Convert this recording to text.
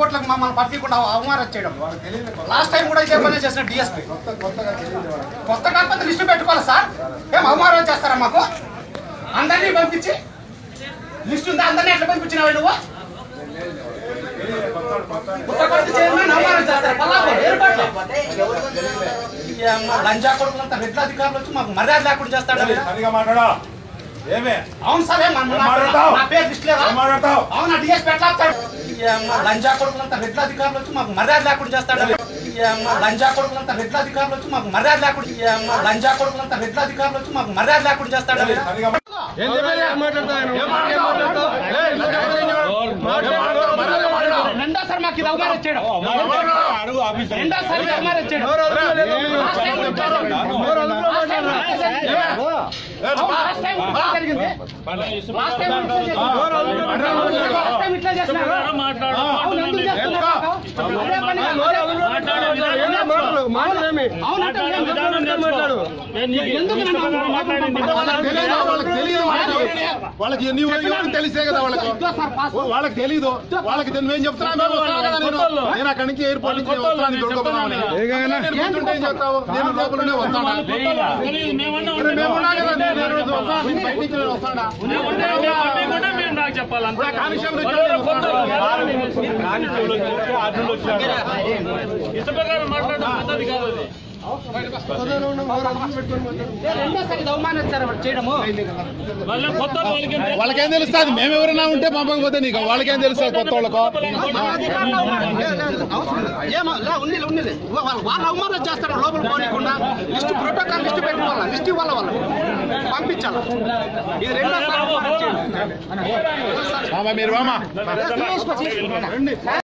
రిపోర్ట్లకు మమ్మల్ని పంపించకుండా అవమానం చేయడం లాస్ట్ టైం కూడా ఇదే పని చేసిన డిఎస్పీ కొత్త కాకపోతే లిస్టు పెట్టుకోవాలి సార్ ఏం అవమానం చేస్తారా మాకు అందరినీ పంపించి లిస్ట్ ఉందా అందరినీ ఎట్లా పంపించినావు నువ్వు పుట్టపర్తి చైర్మన్ అవమానం చేస్తారు పల్లాపూర్ ఏర్పాట్లు ఈ అమ్మ లంజా కొడుకులంతా రెడ్ల అధికారులు వచ్చి మాకు మర్యాద లేకుండా చేస్తాడు సరిగా మాట్లాడా ఏమే అవును సరే మన- ఏం నా- మాట్లాడతావ్? నా పేరు లిస్ట్ లేదా ఏం మాట్లాడతావ్? అవునా డిఎస్ పెట్టాడు ఈ అమ్మ లంజా కొడుకులంతా రెడ్ల అధికారులు వచ్చి మాకు మర్యాద లేకుండా చేస్తాడు ఈ అమ్మ లంజా కొడుకులంతా రెడ్ల అధికారులు వచ్చి మాకు మర్యాద లేకుండా ఈ అమ్మ లంజా కొడుకులంతా రెడ్ల అధికారులు వచ్చి మాకు మర్యాద లేకుండా చేస్తాడు సరిగా రెండోసారి మాకు ఇది అవమానం చేయడం రెండోసారి ఇది అవమానం చేయడం లాస్ట్ టైం ఇట్లా జరిగింది. లాస్ట్ టైం ఇట్లా జరిగింది. లాస్ట్ టైం ఇట్లా చేసినారు. అవును, ఎందుకు చేస్తున్నారు? అదే పని అవునంటే ఎందుకు వాళ్ళకి ఎన్ని ఎవరికి తెలిసే కదా వాళ్ళకి వాళ్ళకి తెలీదు వాళ్ళకి తె- మేము చెప్తున్నా మేము వస్తున్నాం కదా నేను నేను అక్కడి నుంచి ఎయిర్పోర్ట్ నుంచి వస్తున్నాను దొరకపోదామని నేను కూర్చుంటే ఏం చేస్తావు నేను లోపలనే వస్తాను మరి మేము ఉన్నాం కదా నేను నేను రోజు వస్తాను నేను బయట నుంచి నేను వస్తాడా కానిస్టేబుల్ వచ్చాడు, నేను వస్తాను. రెండోసారి ఇది అవమానం చేయడము వాళ్ళకేం తెలుస్తుంది మేము ఎవరైనా ఉంటే పంపకపోతే నీకు వాళ్ళకేం తెలుస్తుంది కొత్త వాళ్ళకు ఏమో లే, ఉన్నిలే, ఉన్నిలే. వా- వా- వాళ్ళు అవమానం చేస్తారు లోపల పోనీకుండా లిస్ట్ ప్రోటోకాల్ లిస్ట్ పెట్టుకోవాలా లిస్ట్ ఇవ్వాలి వాళ్ళు పంపించాలి ఇది రెండోసారి అవమానం చేయడం. మామ మీరు మామ తీసుకో, తీసుకో.